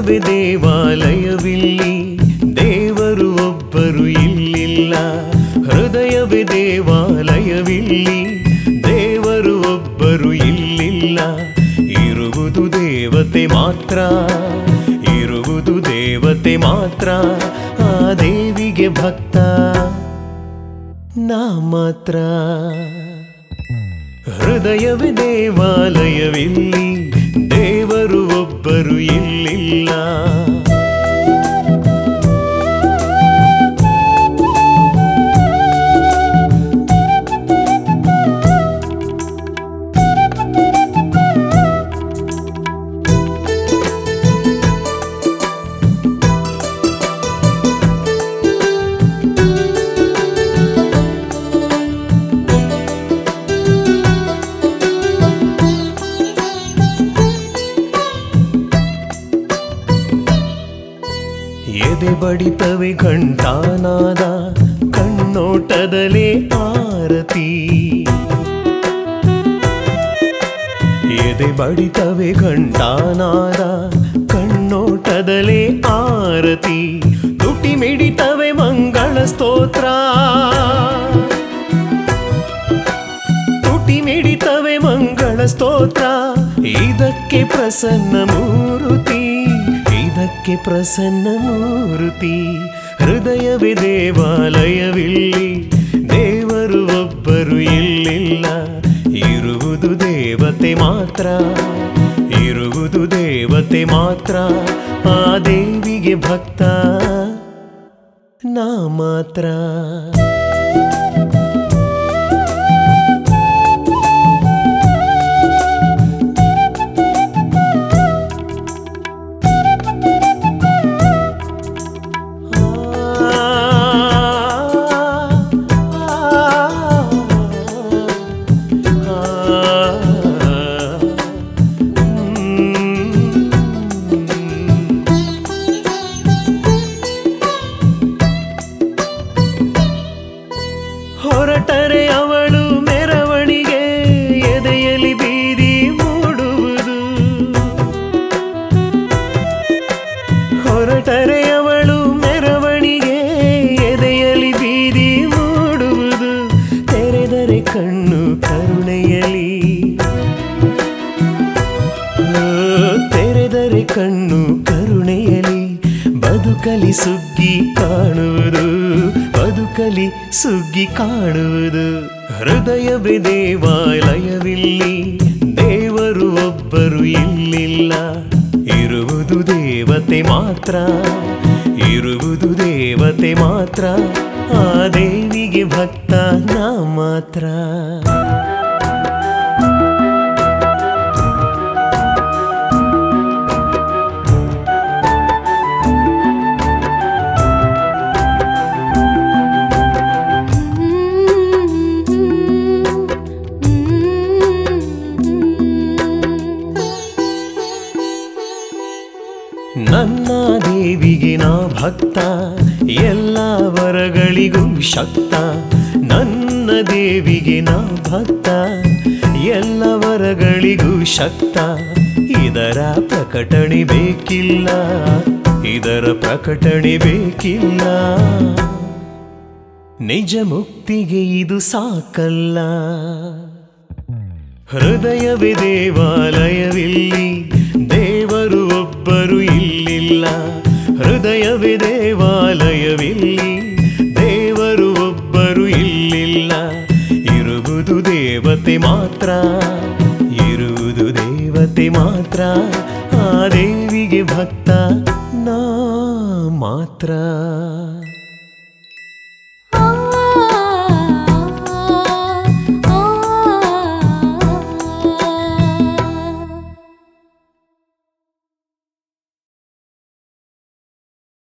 ಹೃದಯವೇ ದೇವಾಲಯವಿಲ್ಲಿ ದೇವರು ಒಬ್ಬರು ಇಲ್ಲಿಲ್ಲ ಹೃದಯವೇ ದೇವಾಲಯವಿಲ್ಲಿ ದೇವರು ಒಬ್ಬರು ಇಲ್ಲಿಲ್ಲ ಇರುವುದು ದೇವತೆ ಮಾತ್ರ ಇರುವುದು ದೇವತೆ ಮಾತ್ರ ಆ ದೇವಿಗೆ ಭಕ್ತ ನಾ ಮಾತ್ರ ಹೃದಯವೇ ದೇವಾಲಯವಿಲ್ಲಿ ದೇವರು ಒಬ್ಬರು ಇಲ್ಲಿಲ್ಲ ಎದೆ ಬಡಿತವೆ ಘಂಟಾನಾದ ಕಣ್ಣೋಟದಲೇ ಆರತಿ ಎದೆ ಬಡಿತವೆ ಘಂಟಾನಾದ ಕಣ್ಣೋಟದಲೇ ಆರತಿ ತುಟಿ ಮಿಡಿತವೆ ಮಂಗಳ ಸ್ತೋತ್ರ ತುಟಿ ಮಿಡಿತವೆ ಮಂಗಳ ಸ್ತೋತ್ರ ಇದಕ್ಕೆ ಪ್ರಸನ್ನ ಮೂರುತಿ ಇದಕ್ಕೆ ಪ್ರಸನ್ನ ಮೂರುತಿ ಹೃದಯವೇ ದೇವಾಲಯವಿಲ್ಲಿ ದೇವರು ಒಬ್ಬರು ಇಲ್ಲಿಲ್ಲ ಇರುವುದು ದೇವತೆ ಮಾತ್ರ ಇರುವುದು ದೇವತೆ ಮಾತ್ರ ಆ ದೇವಿಗೆ ಭಕ್ತ ನಾ ಮಾತ್ರ ಹೊರಟರೆ ಅವಳು ಮೆರವಣಿಗೆ ಎದೆಯಲಿ ಬೀದಿ ಮೂಡುವುದು ಹೊರಟರೆ ಅವಳು ಮೆರವಣಿಗೆ ಎದೆಯಲಿ ಬೀದಿ ಮೂಡುವುದು ತೆರೆದರೆ ಕಣ್ಣು ಕರುಣೆಯಲಿ ಓ, ತೆರೆದರೆ ಕಣ್ಣು ಕರುಣೆಯಲಿ ಬದುಕಲಿ ಸುಗ್ಗಿ ಕಾಣುವುದು ಬದುಕಲಿ ಸುಗ್ಗಿ ಕಾಣುವುದು ಹೃದಯವೇ ದೇವಾಲಯವಿಲ್ಲಿ ದೇವರು ಒಬ್ಬರು ಇಲ್ಲಿಲ್ಲ ಇರುವುದು ದೇವತೆ ಮಾತ್ರ ಇರುವುದು ದೇವತೆ ಮಾತ್ರ ಆ ದೇವಿಗೆ ಭಕ್ತ ನಾ ಮಾತ್ರ ನನ್ನ ದೇವಿಗೆ ನಾ ಭಕ್ತ ಎಲ್ಲ ವರಗಳಿಗೂ ಶಕ್ತ ನನ್ನ ದೇವಿಗೆ ನಾ ಭಕ್ತ ಎಲ್ಲ ವರಗಳಿಗೂ ಶಕ್ತ ಇದರ ಪ್ರಕಟಣೆ ಬೇಕಿಲ್ಲ ಇದರ ಪ್ರಕಟಣೆ ಬೇಕಿಲ್ಲ ನಿಜ ಮುಕ್ತಿಗೆ ಇದು ಸಾಕಲ್ಲ ಹೃದಯವೇ ದೇವಾಲಯವಿಲ್ಲಿ ದೇವರು ಒಬ್ಬರು ಇಲ್ಲಿಲ್ಲ ಹೃದಯವೇ ದೇವಾಲಯವಿಲ್ಲಿ ದೇವರು ಒಬ್ಬರು ಇಲ್ಲಿಲ್ಲ ಇರುವುದು ದೇವತೆ ಮಾತ್ರ ಇರುವುದು ದೇವತೆ ಮಾತ್ರ ಆ ದೇವಿಗೆ ಭಕ್ತ ನಾ ಮಾತ್ರ